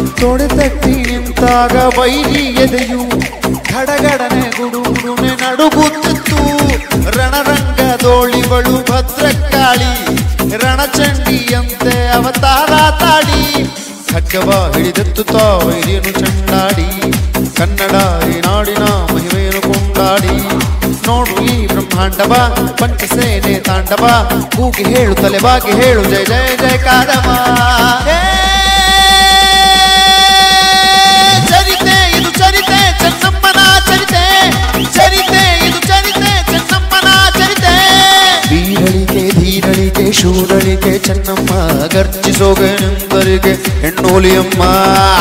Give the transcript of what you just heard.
ತೊಡೆತಟ್ಟಿ ನಿಂತಾಗ ವೈರಿ ಎದೆಯು ಗಡಗಡನೆ ಗುಡುಗುಡುನೆ ನಡುಗುತ್ತಿತ್ತು ರಣರಂಗದೋಳಿಗಳು ಭದ್ರಕಾಳಿ ರಣಚಂಡಿಯಂತೆ ಅವತಾರ ತಾಳಿ ಖಡ್ಗವ ಹಿಡಿದೆತ್ತುತ್ತ ವೈರಿಯನ್ನು ಚಂಡಾಡಿ ಕನ್ನಡ ಈ ನಾಡಿನ ಮಹಿಮೆಯನ್ನು ಕೊಂಡಾಡಿ ನೋಡು ಈ ಬ್ರಹ್ಮಾಂಡವ ಪಂಚಸೇನೆ ತಾಂಡವ ಕೂಗಿ ಹೇಳು ತಲೆ ಬಾಗಿ ಹೇಳು ಜಯ ಜಯ ಜಯ ಕಾರವ ಚರಿತೆ ಇದು ಚರಿತೆ ಚೆನ್ನಮ್ಮನ ಚರಿತೆ ಚರಿತೆ ಇದು ಚರಿತೆ ಚೆನ್ನಮ್ಮನ ಚರಿತೆ ಬೀರಳಿಕೆ ಧೀರಳಿಕೆ ಶೂರಳಿಕೆ ಚೆನ್ನಮ್ಮ ಗರ್ಜಿಸೋಗೆ ನಿಂದರಿಗೆ ಹೆಣ್ಣೋಲಿಯಮ್ಮ